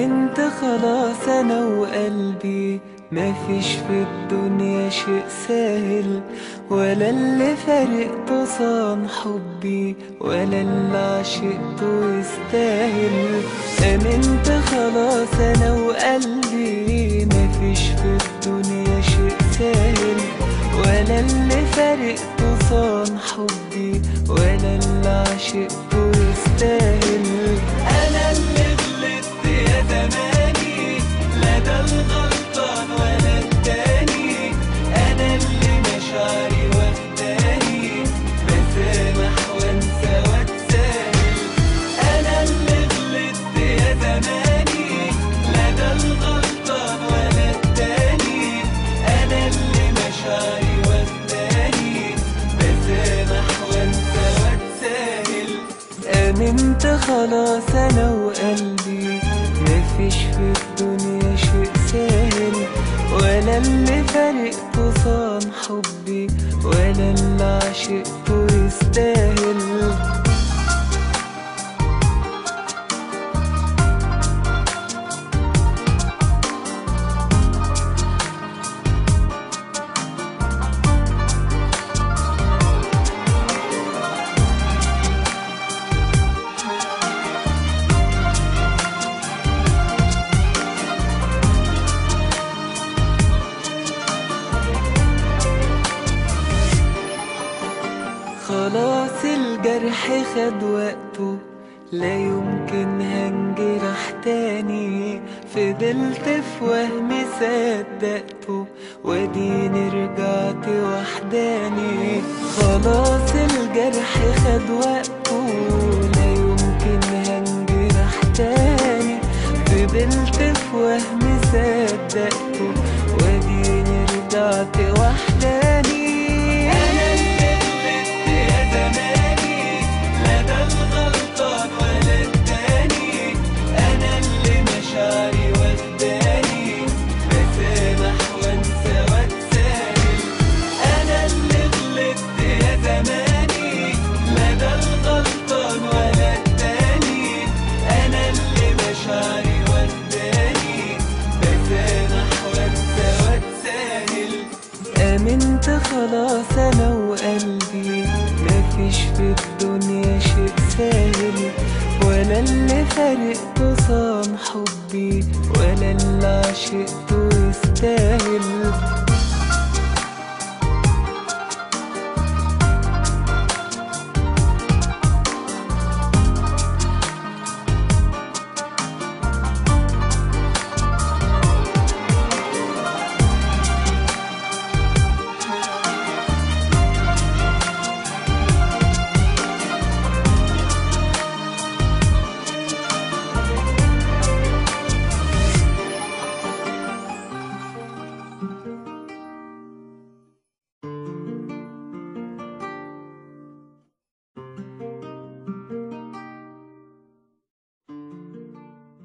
امنت خلاص انا وقلبي مفيش في الدنيا شيء سهل ولا اللي فارقته صان حبي ولا اللي عشقته يستاهل امنت خلاص انا وقلبي مفيش في الدنيا شيء سهل ولا اللي فارقته صان حبي ولا اللي عشقته يستاهل انا اللي غلطت يا زماني لا ده الغلطان ولا التاني انا اللي مشاعري واخداني بسامح وانسى واتساهل انا اللي غلطت يا زماني لا ده الغلطان ولا التاني انا اللي مشاعري واخداني بسامح وانسى واتساهل امنت خلاص انا وقلبي مفيش في الدنيا شيء سهل ولا اللي فارقته صان حبي ولا اللي عشقته يستاهل خلاص الجرح خد وقته لا يمكن هنجرح تاني فضلت في وهمي صدقته واديني رجعت وحداني خلاص الجرح خد وقته لا يمكن هنجرح تاني فضلت في وهمي صدقته واديني رجعت وحداني انا اللي غلطت يا زماني لا ده الغلطان ولا التاني انا اللي مشاعري واخداني بسامح وانسى واتساهل انا اللي غلطت يا زماني لا ده الغلطان ولا التاني انا اللي مشاعري واخداني بسامح وانسى واتساهل امنت خلاص انا وقلبي مفيش في الدنيا شيء سهل ولا اللي فارقته صان حبي ولا اللي عشقته